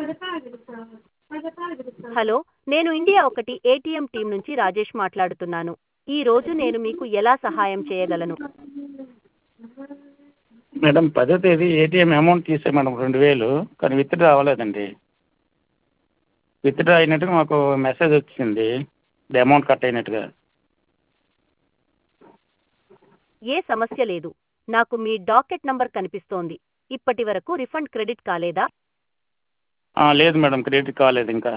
hello నేను India ఒకటి ATM team నుంచి రాజేష్ మాట్లాడుతున్నాను ఈ రోజు నేను మీకు ఎలా సహాయం చేయగలను మేడం పదో తేదీ ఏటీఎం అమౌంట్ తీసా మేడం రెండు వేలు కానీ విత్డ్రా అవ్వలేదండి విత్డ్రా అయినట్టుగా మాకు మెసేజ్ వచ్చింది ది అమౌంట్ కట్ అయినట్టుగా ఏ సమస్య లేదు నాకు మీ డాకెట్ నంబర్ కనిపిస్తోంది ఇప్పటి వరకు రిఫండ్ క్రెడిట్ కాలేదా ఆ, లేదు మేడం క్రెడిట్ కాలేదు ఇంకా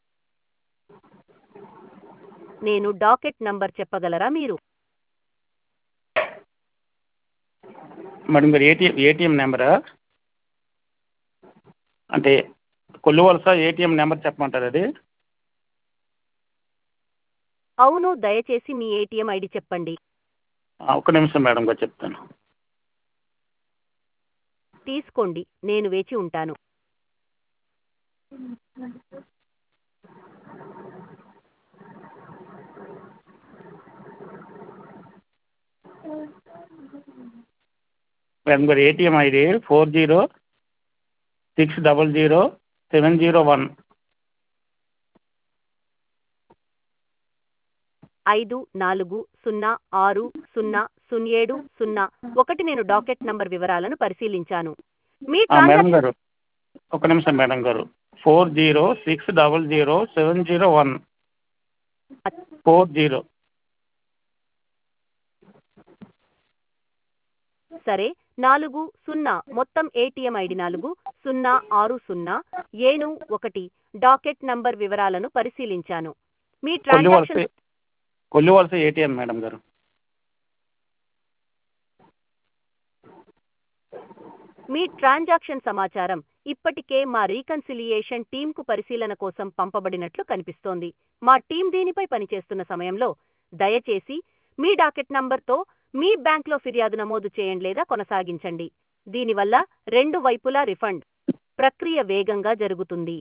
నేను డాకెట్ నంబర్ చెప్పగలరా మీరు మేడం గారు ఏటీఎం ఏటీఎం నెంబరా అంటే కొల్లువలస ఏటీఎం నెంబర్ చెప్పమంటారా అది అవును దయచేసి మీ ఏటీఎం ఐడి చెప్పండి ఆ, ఒక్క నిమిషం మేడం గారు చెప్తాను తీసుకోండి నేను వేచి ఉంటాను మేడం గారు ATM ID four zero six double zero seven zero one ఐదు నాలుగు సున్నా ఆరు సున్నా సున్నా ఏడు సున్నా ఒకటి నేను డాకెట్ నంబర్ వివరాలను పరిశీలించాను మీ ఆ, మేడం ట్రాన్సాక్షన్ గారు ఒక నిమిషం మేడం గారు four zero six double zero seven zero one four zero సరే నాలుగు సున్నా మొత్తం ఏటీఎం ఐడి నాలుగు సున్నా ఆరు సున్నా ఏను ఒకటి డాకెట్ నంబర్ వివరాలను పరిశీలించాను మీ Kollivalasa transaction Kollivalasa ATM madam గారు మీ ట్రాన్సాక్షన్ సమాచారం ఇప్పటికే మా రీకన్సిలియేషన్ టీంకు పరిశీలన కోసం పంపబడినట్లు కనిపిస్తోంది మా టీం దీనిపై పనిచేస్తున్న సమయంలో దయచేసి మీ డాకెట్ నంబర్తో మీ బ్యాంక్లో ఫిర్యాదు నమోదు చేయండి లేదా కొనసాగించండి దీనివల్ల రెండు వైపులా రిఫండ్ ప్రక్రియ వేగంగా జరుగుతుంది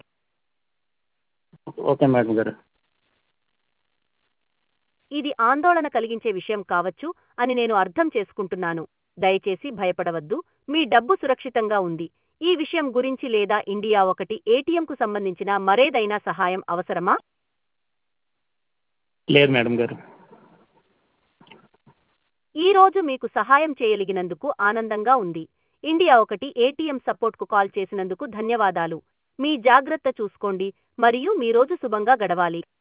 ఓకే మేడం గారు ఇది ఆందోళన కలిగించే విషయం కావచ్చు అని నేను అర్థం చేసుకుంటున్నాను దయచేసి భయపడవద్దు మీ డబ్బు సురక్షితంగా ఉంది ఈ విషయం గురించి లేదా ఇండియా ఒకటి ఏటీఎంకు సంబంధించిన మరేదైనా సహాయం అవసరమా లేదు మేడం గారు ఈ రోజు మీకు సహాయం చేయగలిగినందుకు ఆనందంగా ఉంది ఇండియా ఒకటి ఏటీఎం సపోర్ట్కు కాల్ చేసినందుకు ధన్యవాదాలు మీ జాగ్రత్త చూసుకోండి మరియు మీ రోజు శుభంగా గడవాలి